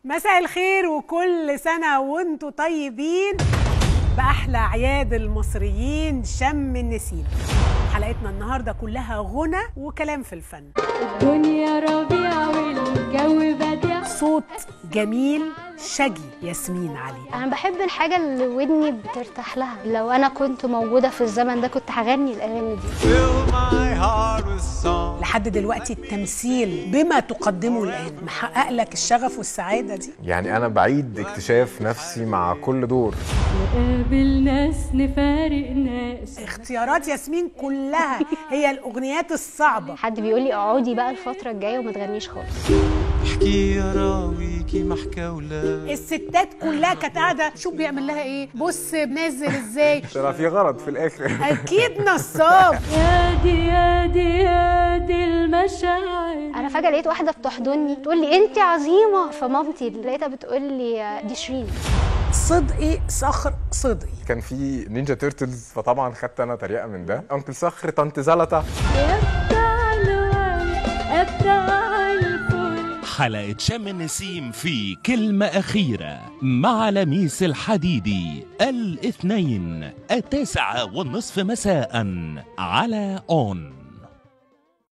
مساء الخير وكل سنة وانتوا طيبين بأحلى أعياد المصريين شم النسيم حلقتنا النهاردة كلها غنى وكلام في الفن الدنيا ربيع والجو بديع صوت جميل شجي ياسمين علي انا بحب الحاجه اللي ودني بترتاح لها لو انا كنت موجوده في الزمن ده كنت هغني الاغاني دي Fill my heart with song. لحد دلوقتي التمثيل بما تقدمه الآن محقق لك الشغف والسعادة دي يعني انا بعيد اكتشاف نفسي مع كل دور نقابل ناس نفارق ناس اختيارات ياسمين كلها هي الأغنيات الصعبة حد بيقول لي اقعدي بقى الفتره الجايه وما تغنيش خالص احكي يا راويكي ما حكى ولا الستات كلها كانت قاعدة شوف بيعمل لها ايه بص بنزل ازاي طلع في غلط في الاخر اكيد نصاب يا دي يا دي يا دي المشاعر انا فجاه لقيت واحده بتحضني تقول لي انت عظيمه فمامتي لقيتها بتقول لي دي شيرين صدقي صخر صدقي كان في نينجا تيرتلز فطبعا خدت انا تريقه من ده انكل صخر طنط زلطه يا بتاع الورد يا بتاع الفل حلقة شم النسيم في كلمة أخيرة مع لميس الحديدي الاثنين التاسعة والنصف مساء على أون